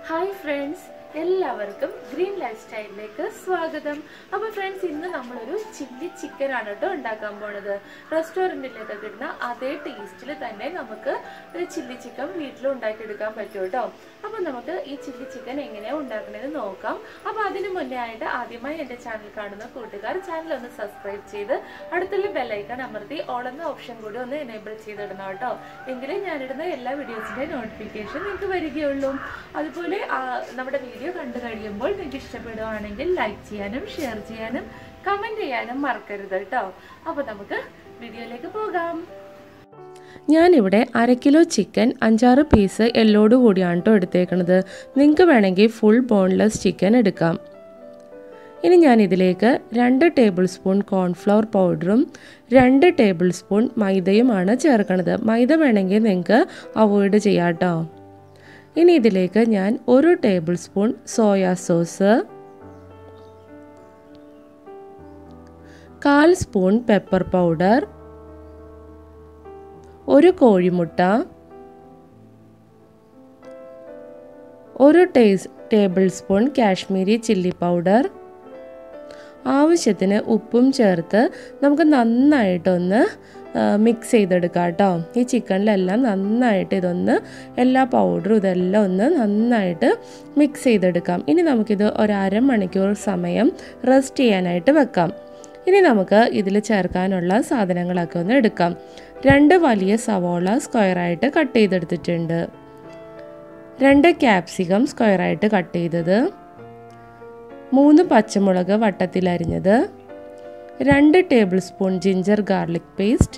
hi friends എല്ലാവർക്കും green life സ്റ്റൈലിലേക്ക് സ്വാഗതം അപ്പോൾ ഫ്രണ്ട്സ് ഇന്ന് നമ്മളൊരു ചില്ലി ചിക്കൻ ആണ് കേട്ടോ ഉണ്ടാക്കാൻ പോണത് റെസ്റ്റോറൻറ്റിലൊക്കെ കിട്ടുന്ന അതേ ടേസ്റ്റിൽ തന്നെ നമുക്ക് ഒരു ചില്ലി ചിക്കൻ വീട്ടിൽ ഉണ്ടാക്കിയെടുക്കാൻ പറ്റും കേട്ടോ അപ്പോൾ നമുക്ക് ഈ ചില്ലി ചിക്കൻ എങ്ങനെയാണ് ഉണ്ടാക്കണതെന്ന് നോക്കാം അപ്പോൾ അതിന് മുന്നേ ആയിട്ട് ആദ്യമായി എൻ്റെ ചാനൽ കാണുന്ന കൂട്ടുകാർ ചാനൽ ഒന്ന് സബ്സ്ക്രൈബ് ചെയ്ത് അടുത്തുള്ള ബെല്ലൈക്കൺ അമർത്തി ഓൾ എന്ന ഓപ്ഷൻ കൂടി ഒന്ന് എനേബിൾ ചെയ്തിടണം കേട്ടോ എങ്കിലേ ഞാനിടുന്ന എല്ലാ വീഡിയോസിൻ്റെ നോട്ടിഫിക്കേഷൻ നിങ്ങൾക്ക് വരികയുള്ളൂ അതുപോലെ ആ, നമ്മുടെ വീഡിയോ കണ്ടു കഴിയുമ്പോൾ നിങ്ങൾക്ക് ഇഷ്ടപ്പെടുകയാണെങ്കിൽ ലൈക്ക് ചെയ്യാനും ഷെയർ ചെയ്യാനും കമൻറ്റ് ചെയ്യാനും മറക്കരുത് കേട്ടോ അപ്പോൾ നമുക്ക് വീഡിയോയിലേക്ക് പോകാം ഞാനിവിടെ അര കിലോ ചിക്കൻ അഞ്ചാറ് പീസ് എല്ലോട് കൂടിയാണ് കേട്ടോ എടുത്തേക്കണത് നിങ്ങൾക്ക് വേണമെങ്കിൽ ഫുൾ ബോൺലെസ് ചിക്കൻ എടുക്കാം ഇനി ഞാൻ ഇതിലേക്ക് രണ്ട് ടേബിൾ സ്പൂൺ കോൺഫ്ലവർ പൗഡറും രണ്ട് ടേബിൾ സ്പൂൺ മൈദയുമാണ് ചേർക്കണത് മൈദ വേണമെങ്കിൽ നിങ്ങൾക്ക് അവോയ്ഡ് ചെയ്യാം കേട്ടോ ഇനി ഇതിലേക്ക് ഞാൻ ഒരു ടേബിൾ സ്പൂൺ സോയാ സോസ് കാൽ സ്പൂൺ പെപ്പർ പൗഡർ ഒരു കോഴിമുട്ട ഒരു ടേസ് tablespoon Kashmiri chilli powder ആവശ്യത്തിന് ഉപ്പും ചേർത്ത് നമുക്ക് നന്നായിട്ടൊന്ന് മിക്സ് ചെയ്തെടുക്കാം കേട്ടോ ഈ ചിക്കനിലെല്ലാം നന്നായിട്ട് ഇതൊന്ന് എല്ലാ പൗഡറും ഇതെല്ലാം ഒന്ന് നന്നായിട്ട് മിക്സ് ചെയ്തെടുക്കാം ഇനി നമുക്കിത് ഒരു അരമണിക്കൂർ സമയം റെസ്റ്റ് ചെയ്യാനായിട്ട് വെക്കാം ഇനി നമുക്ക് ഇതിൽ ചേർക്കാനുള്ള സാധനങ്ങളൊക്കെ ഒന്ന് എടുക്കാം രണ്ട് വലിയ സവോള സ്ക്വയറായിട്ട് കട്ട് ചെയ്തെടുത്തിട്ടുണ്ട് രണ്ട് ക്യാപ്സിക്കം സ്ക്വയറായിട്ട് കട്ട് ചെയ്തത് മൂന്ന് പച്ചമുളക് വട്ടത്തിലരിഞ്ഞത് രണ്ട് tablespoon ginger garlic paste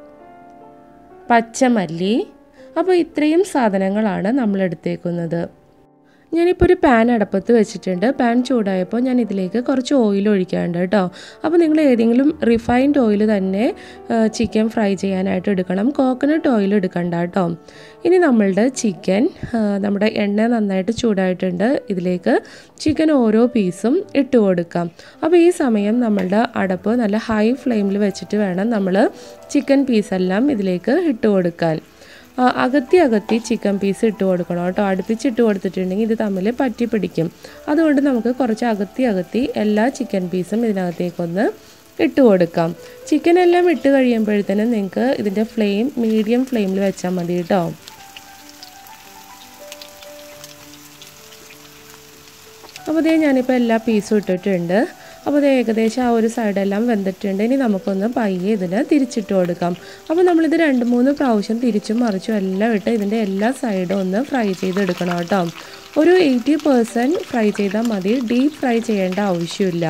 പച്ചമല്ലി അപ്പോൾ ഇത്രയും സാധനങ്ങളാണ് നമ്മൾ എടുത്തേക്കുന്നത് ഞാനിപ്പോൾ ഒരു പാൻ അടപ്പത്ത് വെച്ചിട്ടുണ്ട് പാൻ ചൂടായപ്പോൾ ഞാൻ ഇതിലേക്ക് കുറച്ച് ഓയിൽ ഒഴിക്കാറുണ്ട് കേട്ടോ അപ്പോൾ നിങ്ങൾ ഏതെങ്കിലും റിഫൈൻഡ് ഓയിൽ തന്നെ ചിക്കൻ ഫ്രൈ ചെയ്യാനായിട്ട് എടുക്കണം കോക്കനട്ട് ഓയിൽ എടുക്കണ്ട കേട്ടോ ഇനി നമ്മളുടെ ചിക്കൻ നമ്മുടെ എണ്ണ നന്നായിട്ട് ചൂടായിട്ടുണ്ട് ഇതിലേക്ക് ചിക്കൻ ഓരോ പീസും ഇട്ട് കൊടുക്കാം അപ്പോൾ ഈ സമയം നമ്മളുടെ അടപ്പ് നല്ല ഹൈ ഫ്ലെയിമിൽ വെച്ചിട്ട് വേണം നമ്മൾ ചിക്കൻ പീസെല്ലാം ഇതിലേക്ക് ഇട്ട് കൊടുക്കാൻ ആ, അകത്തി അകത്തി ചിക്കൻ പീസ് ഇട്ട് കൊടുക്കണം കേട്ടോ അടുപ്പിച്ചിട്ട് കൊടുത്തിട്ടുണ്ടെങ്കിൽ ഇത് തമ്മിൽ പറ്റി പിടിക്കും അതുകൊണ്ട് നമുക്ക് കുറച്ച് അകത്തി അകത്തി എല്ലാ ചിക്കൻ പീസും ഇതിനകത്തേക്കൊന്ന് ഇട്ട് കൊടുക്കാം ചിക്കൻ എല്ലാം ഇട്ട് കഴിയുമ്പോഴത്തേനും നിങ്ങൾക്ക് ഇതിൻ്റെ ഫ്ലെയിം മീഡിയം ഫ്ലെയിമിൽ വെച്ചാൽ മതി കേട്ടോ അപ്പോൾ ഇതേ ഞാനിപ്പോൾ എല്ലാ പീസും ഇട്ടിട്ടുണ്ട് അപ്പോൾ ഇത് ഏകദേശം ആ ഒരു സൈഡെല്ലാം വെന്തിട്ടുണ്ട് ഇനി നമുക്കൊന്ന് പയ്യെ ഇതിന് തിരിച്ചിട്ട് കൊടുക്കാം അപ്പോൾ നമ്മളിത് രണ്ട് മൂന്ന് പ്രാവശ്യം തിരിച്ചും മറിച്ചും എല്ലാം ഇട്ട് ഇതിൻ്റെ എല്ലാ സൈഡും ഒന്ന് ഫ്രൈ ചെയ്തെടുക്കണം കേട്ടോ ഒരു എയ്റ്റി പെർസെൻറ്റ് ഫ്രൈ ചെയ്താൽ മതി ഡീപ്പ് ഫ്രൈ ചെയ്യേണ്ട ആവശ്യമില്ല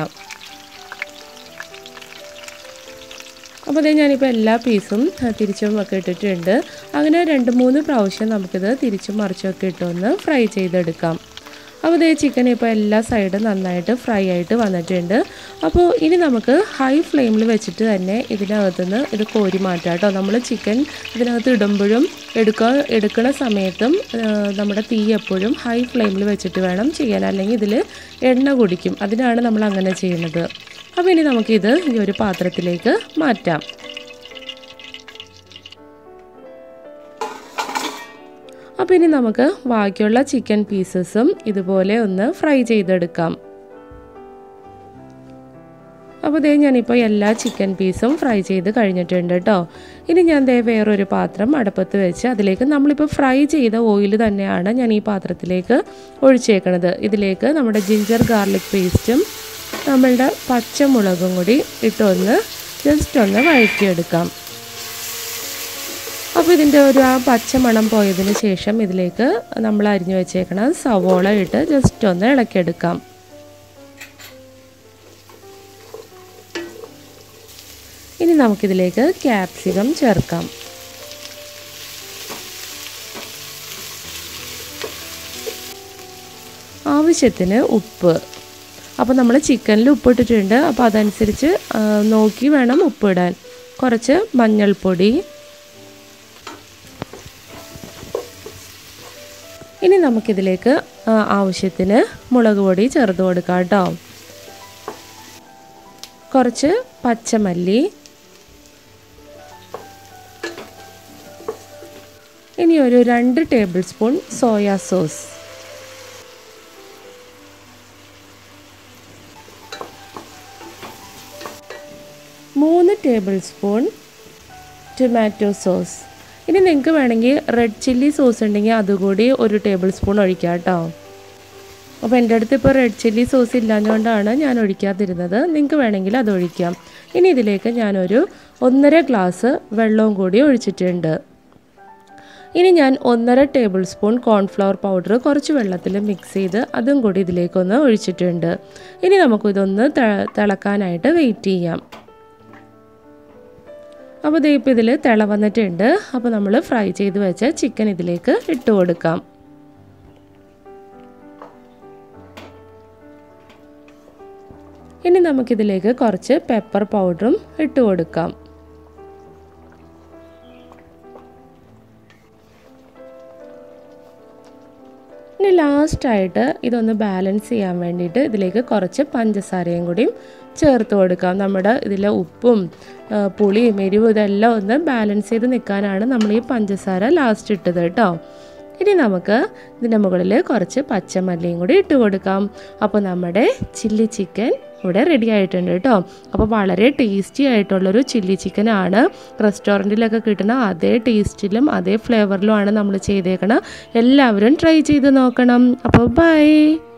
അപ്പോൾ അതേ ഞാനിപ്പോൾ എല്ലാ പീസും തിരിച്ചും ഒക്കെ ഇട്ടിട്ടുണ്ട് അങ്ങനെ രണ്ട് മൂന്ന് പ്രാവശ്യം നമുക്കിത് തിരിച്ചും മറിച്ചും ഒക്കെ ഇട്ടൊന്ന് ഫ്രൈ ചെയ്തെടുക്കാം അപ്പോൾ ഇതേ ചിക്കൻ ഇപ്പോൾ എല്ലാ സൈഡും നന്നായിട്ട് ഫ്രൈ ആയിട്ട് വന്നിട്ടുണ്ട് അപ്പോൾ ഇനി നമുക്ക് ഹൈ ഫ്ലെയിമിൽ വെച്ചിട്ട് തന്നെ ഇതിനകത്തുനിന്ന് ഇത് കോരി മാറ്റാം കേട്ടോ നമ്മൾ ചിക്കൻ ഇതിനകത്ത് ഇടുമ്പോഴും എടുക്കാൻ എടുക്കുന്ന സമയത്തും ആ, നമ്മുടെ തീ എപ്പോഴും ഹൈ ഫ്ലെയിമിൽ വെച്ചിട്ട് വേണം ചെയ്യാൻ അല്ലെങ്കിൽ ഇതിൽ എണ്ണ കുടിക്കും അതിനാണ് നമ്മൾ അങ്ങനെ ചെയ്യുന്നത് അപ്പോൾ ഇനി നമുക്കിത് ഈ ഒരു പാത്രത്തിലേക്ക് മാറ്റാം അപ്പോൾ ഇനി നമുക്ക് ബാക്കിയുള്ള ചിക്കൻ പീസസും ഇതുപോലെ ഒന്ന് ഫ്രൈ ചെയ്തെടുക്കാം അപ്പോൾ ദേ ഞാനിപ്പോൾ എല്ലാ ചിക്കൻ പീസും ഫ്രൈ ചെയ്ത് കഴിഞ്ഞിട്ടുണ്ട് കേട്ടോ ഇനി ഞാൻ ദേ വേറൊരു പാത്രം അടുപ്പത്ത് വെച്ച് അതിലേക്ക് നമ്മളിപ്പോൾ ഫ്രൈ ചെയ്ത ഓയിൽ തന്നെയാണ് ഞാൻ ഈ പാത്രത്തിലേക്ക് ഒഴിച്ചേക്കണത് ഇതിലേക്ക് നമ്മുടെ ജിഞ്ചർ ഗാർലിക് പേസ്റ്റും നമ്മളുടെ പച്ചമുളകും കൂടി ഇട്ടൊന്ന് ജസ്റ്റ് ഒന്ന് വഴറ്റിയെടുക്കാം അപ്പോൾ ഇതിൻ്റെ ഒരു ആ പച്ചമണം പോയതിന് ശേഷം ഇതിലേക്ക് നമ്മൾ അരിഞ്ഞു വെച്ചേക്കണ സവോള ഇട്ട് ജസ്റ്റ് ഒന്ന് ഇളക്കിയെടുക്കാം ഇനി നമുക്കിതിലേക്ക് ക്യാപ്സിക്കം ചേർക്കാം ആവശ്യത്തിന് ഉപ്പ് അപ്പോൾ നമ്മൾ ചിക്കനിൽ ഉപ്പിട്ടിട്ടുണ്ട് അപ്പോൾ അതനുസരിച്ച് ആ, നോക്കി വേണം ഉപ്പിടാൻ കുറച്ച് മഞ്ഞൾപ്പൊടി ഇനി നമുക്കിതിലേക്ക് ആ, ആവശ്യത്തിന് മുളക് പൊടി ചേർത്ത് കൊടുക്കാം കേട്ടോ കുറച്ച് പച്ചമല്ലി ഇനി ഒരു രണ്ട് tablespoon soya sauce tablespoon tomato sauce ഇനി നിങ്ങൾക്ക് വേണമെങ്കിൽ റെഡ് ചില്ലി സോസ് ഉണ്ടെങ്കിൽ അതുകൂടി ഒരു ടേബിൾ സ്പൂൺ ഒഴിക്കാം കേട്ടോ അപ്പോൾ എൻ്റെ അടുത്ത് ഇപ്പോൾ റെഡ് ചില്ലി സോസ് ഇല്ലാഞ്ഞുകൊണ്ടാണ് ഞാൻ ഒഴിക്കാതിരുന്നത് നിങ്ങൾക്ക് വേണമെങ്കിൽ അത് ഒഴിക്കാം ഇനി ഇതിലേക്ക് ഞാനൊരു ഒന്നര ഗ്ലാസ് വെള്ളവും കൂടി ഒഴിച്ചിട്ടുണ്ട് ഇനി ഞാൻ ഒന്നര ടേബിൾ സ്പൂൺ കോൺഫ്ലവർ പൗഡർ കുറച്ച് വെള്ളത്തിൽ മിക്സ് ചെയ്ത് അതും കൂടി ഇതിലേക്കൊന്ന് ഒഴിച്ചിട്ടുണ്ട് ഇനി നമുക്കിതൊന്ന് തിളക്കാനായിട്ട് വെയിറ്റ് ചെയ്യാം അപ്പോൾ ദേ ഇപ്പോൾ ഇതിൽ തിള വന്നിട്ടുണ്ട് അപ്പോൾ നമ്മൾ ഫ്രൈ ചെയ്ത് വെച്ച ചിക്കൻ ഇതിലേക്ക് ഇട്ട് കൊടുക്കാം ഇനി നമുക്കിതിലേക്ക് കുറച്ച് പെപ്പർ പൗഡറും ഇട്ട് കൊടുക്കാം ഇനി ലാസ്റ്റായിട്ട് ഇതൊന്ന് ബാലൻസ് ചെയ്യാൻ വേണ്ടിയിട്ട് ഇതിലേക്ക് കുറച്ച് പഞ്ചസാരയും കൂടിയും ചേർത്ത് കൊടുക്കാം നമ്മുടെ ഇതിലെ ഉപ്പും പുളിയും എരിവും ഇതെല്ലാം ഒന്ന് ബാലൻസ് ചെയ്ത് നിൽക്കാനാണ് നമ്മൾ ഈ പഞ്ചസാര ലാസ്റ്റ് ഇട്ടത് കേട്ടോ ഇനി നമുക്ക് ഇതിൻ്റെ മുകളിൽ കുറച്ച് പച്ചമല്ലിയും കൂടി ഇട്ട് കൊടുക്കാം അപ്പോൾ നമ്മുടെ ചില്ലി ചിക്കൻ ഇവിടെ റെഡി ആയിട്ടുണ്ട് കേട്ടോ അപ്പോൾ വളരെ ടേസ്റ്റി ആയിട്ടുള്ളൊരു ചില്ലി ചിക്കനാണ് റെസ്റ്റോറൻറ്റിലൊക്കെ കിട്ടുന്ന അതേ ടേസ്റ്റിലും അതേ ഫ്ലേവറിലുമാണ് നമ്മൾ ചെയ്തേക്കണം എല്ലാവരും ട്രൈ ചെയ്ത് നോക്കണം അപ്പോൾ ബൈ